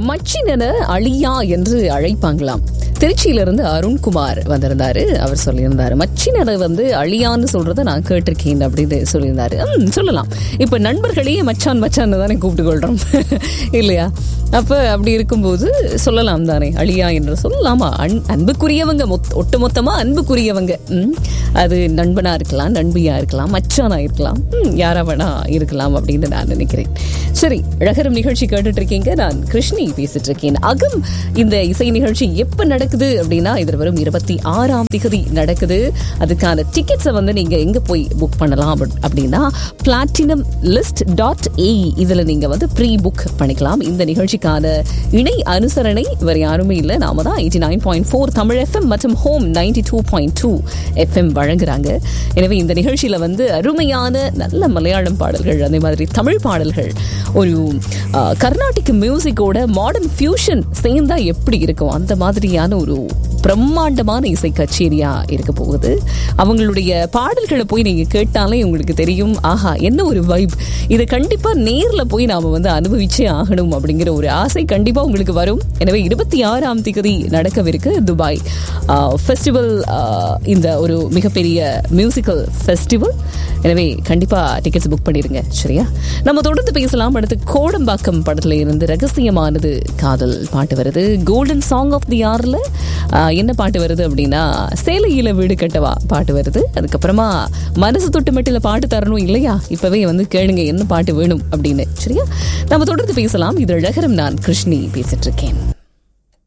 மச்சினன அழியா என்று அழைப்பாங்களாம் திருச்சியிலிருந்து அருண்குமார் வந்திருந்தாரு அவர் சொல்லியிருந்தாரு மச்சினரை வந்து அழியான்னு சொல்றத நான் கேட்டிருக்கேன் அப்படின்னு சொல்லியிருந்தாரு ம், சொல்லலாம் இப்ப நண்பர்களையே மச்சான் மச்சான் தானே கூப்பிட்டு கொள்றோம் இல்லையா அப்ப அப்படி இருக்கும்போது சொல்லலாம் தானே அழியா என்று சொல்லலாமா அன்- அன்புக்குரியவங்க மொத்- ஒட்டுமொத்தமா அன்புக்குரியவங்க ம், அது நண்பனா இருக்கலாம் நண்பியா இருக்கலாம் மச்சானா இருக்கலாம் ம், யாரா வேணா இருக்கலாம் அப்படின்னு நான் நினைக்கிறேன் சரி அழகரம் நிகழ்ச்சி கேட்டுட்டு இருக்கீங்க நான் கிருஷ்ணி பேசிட்டு இருக்கேன் அகம் இந்த இசை நிகழ்ச்சி எப்ப நடக்குது அப்படின்னா இது வரும் இருபத்தி ஆறாம் திகதி நடக்குது அதுக்கான டிக்கெட்ஸை வந்து நீங்க எங்க போய் புக் பண்ணலாம் அப்படி- அப்படின்னா பிளாட்டினம் லிஸ்ட் டாட் ஏ இதுல நீங்க வந்து ப்ரீ புக் பண்ணிக்கலாம் இந்த நிகழ்ச்சிக்கான இணை அனுசரணை வேற யாருமே இல்லை நாம தான் eighty nine point four Tamil FM மற்றும் home ninety two point two FM வழங்குறாங்க எனவே இந்த நிகழ்ச்சியில வந்து அருமையான நல்ல மலையாளம் பாடல்கள் அதே மாதிரி தமிழ் பாடல்கள் ஒரு ஆ, கர்நாடிக் மியூசிக்கோட மாடர்ன் ஃபியூஷன் சேர்ந்தா எப்படி இருக்கும் அந்த மாதிரியான ஒரு பிரம்மாண்டமான இசை கச்சேரியா இருக்க போகுது அவங்களுடைய பாடல்களை போய் நீங்க கேட்டாலே உங்களுக்கு தெரியும் ஆஹா என்ன ஒரு வைப் இதை கண்டிப்பா நேர்ல போய் நாம வந்து அனுபவிச்சே ஆகணும் அப்படிங்கிற ஒரு ஆசை கண்டிப்பா உங்களுக்கு வரும் எனவே இருபத்தி ஆறாம் தேதி நடக்கவிருக்கு துபாய் ஃபெஸ்டிவல் இந்த ஒரு மிகப்பெரிய மியூசிக்கல் ஃபெஸ்டிவல் எனவே கண்டிப்பா டிக்கெட்ஸ் புக் பண்ணிடுங்க சரியா நம்ம தொடர்ந்து பேசலாம் அடுத்து கோடம்பாக்கம் படத்துல இருந்து ரகசியமானது காதல் பாட்டு வருது கோல்டன் சாங் ஆஃப் தி ஆர்ல என்ன பாட்டு வருது அப்படின்னா சேலையில வீடு கட்டவா பாட்டு வருது அதுக்கப்புறமா மனசு தொட்டு மெட்டில பாட்டு தரணும் இல்லையா இப்பவே வந்து கேளுங்க என்ன பாட்டு வேணும் அப்படின்னு சரியா நம்ம தொடர்ந்து பேசலாம் இது அழகரம் நான் கிருஷ்ணி பேசிட்டு இருக்கேன்